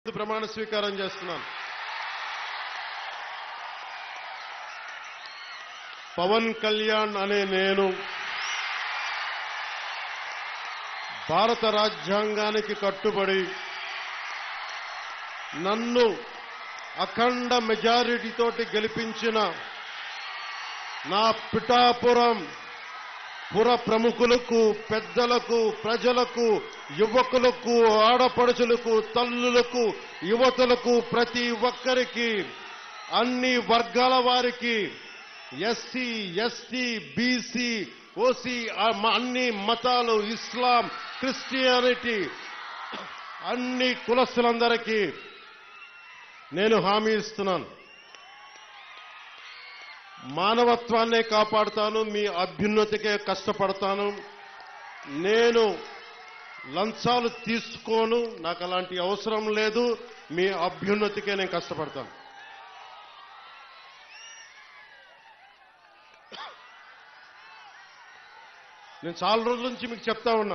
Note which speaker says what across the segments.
Speaker 1: ప్రమాణ స్వీకారం చేస్తున్నాను పవన్ కళ్యాణ్ అనే నేను భారత రాజ్యాంగానికి కట్టుబడి నన్ను అఖండ మెజారిటీతోటి గెలిపించిన నా పిఠాపురం పుర ప్రముఖులకు పెద్దలకు ప్రజలకు యువకులకు ఆడపడుచులకు తల్లులకు యువతులకు ప్రతి ఒక్కరికి అన్ని వర్గాల వారికి ఎస్సీ ఎస్టీ బీసీ ఓసీ అన్ని మతాలు ఇస్లాం క్రిస్టియానిటీ అన్ని కులస్తులందరికీ నేను హామీ ఇస్తున్నాను మానవత్వాన్నే కాపాడుతాను మీ అభ్యున్నతికే కష్టపడతాను నేను లంచాలు తీసుకోను నాకు అలాంటి అవసరం లేదు మీ అభ్యున్నతికే నేను కష్టపడతాను నేను చాలా రోజుల నుంచి మీకు చెప్తా ఉన్నా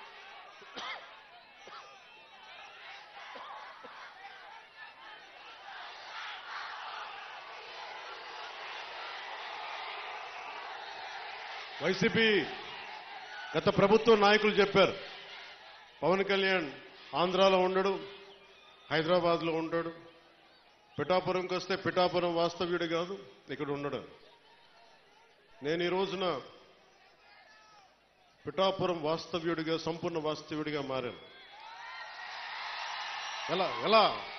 Speaker 1: వైసీపీ గత ప్రభుత్వ నాయకులు చెప్పారు పవన్ కళ్యాణ్ ఆంధ్రాలో ఉండడు హైదరాబాద్లో ఉంటాడు పిఠాపురంకి వస్తే పిఠాపురం వాస్తవ్యుడు కాదు ఇక్కడ ఉండడు నేను ఈ రోజున పిఠాపురం వాస్తవ్యుడిగా సంపూర్ణ వాస్తవ్యుడిగా మారాను ఎలా ఎలా